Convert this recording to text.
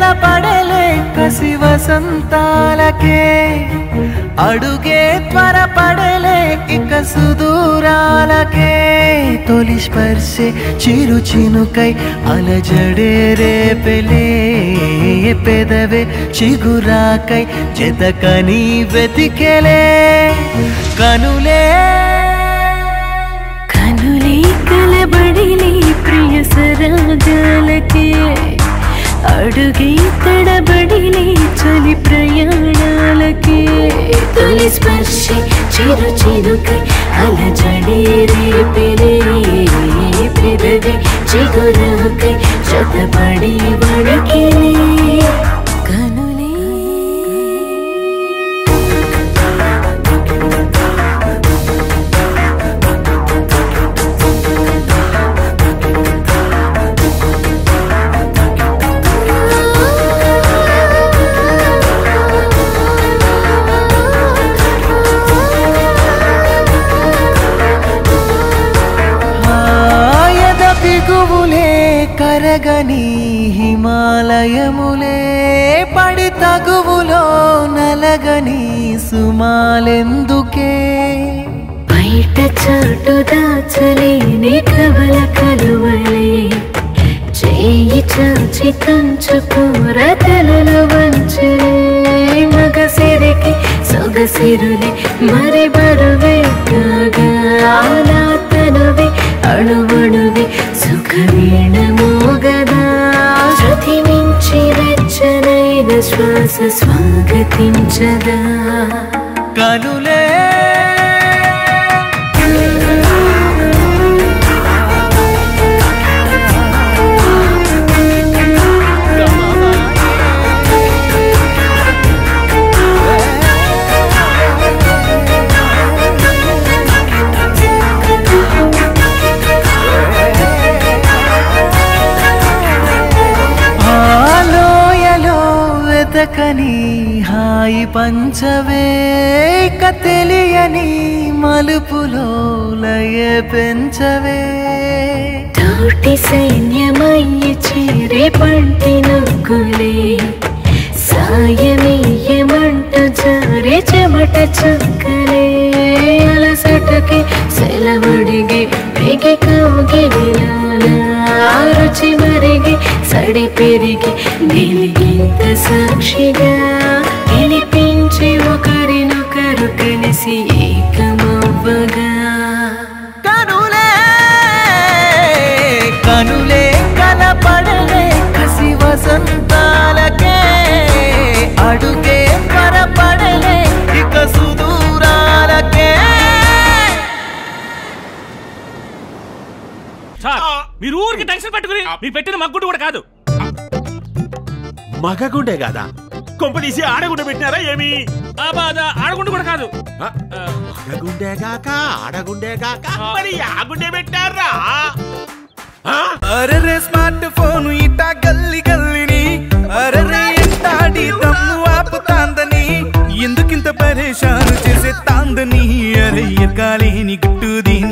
కలపడలే కసి వసంతాలకే అడుగే త్వరపడలే ఇక సుదూరాలకే తొలి స్పర్శే చిరు చినుకై అలజడే రేపెలే పెదవే చిగురాకై జతకని వెతికెలే కనులే కనులే కలబడిలే ప్రియ సరాగాలకే అడుగే తడబడిలే చలి ప్రయాణాలకే తొలి స్పర్శి చిరు చిరుకై అలజడే రేపెలే పెదవి చిగురాకై జతపడి వణికిలే కనులే ఆయద పిగువులే కరగని హిమాలయములే పడి తగువులో నలగని సుమాలెందుకే బయట చాటు దాచలేని కవల కలువలే చేయి చాచి కంచుకూర తలలో వంచలే మగ సిరికి సొగసిరులే మరి బరువే కాగా ఆలా తనువే అణువణువే సుఖ వీణ మోగదా శృతి మించి వెచ్చనైన శ్వాస స్వాగతించదా కనులే ఆలోయలో వెతకని హాయి పంచవే ఇక తెలియని మలుపులో లయ పెంచవే తోటి సైన్యమయ్యి చేరే పంటి నొక్కులే సాయమీయమంటూ జారే చెమట చుక్కలే అలసటకి సెలవడిగి పెగి కౌగి రుచి మరిగి సడి పెరిగి నిలిగింత సాక్షిగా గెలిపించి ఒకరినొకరు కలిసి ఏకమవ్వగా కనులే కనులే కనపడలే కసి వసంతాలకే అడుగే పరపడలే ఇక సుదూరాలకే సార్ మీరు ఊరికి టెన్షన్ పెట్టుకుని మీరు పెట్టిన మగ్గుడు కూడా కాదు మగగుండే కదా కొంపదీసి ఆడగుండె పెట్టినారా ఏమి అబ్బా, అదా, ఆడగుండు కూడా కాదు ఆ, మగగుండే గాక ఆడగుండే గాక మరి ఆగుండే పెట్టారా ఆ? అరెరే స్మార్ట్ ఫోన్ ఇట గల్లి గల్లిని అరెరే ఎంటాడి దమ్ము ఆపుతాందని ఎందుకింత పరేషాను చేసే తాందని అరే ఎక్కాలేని గుట్టు దీని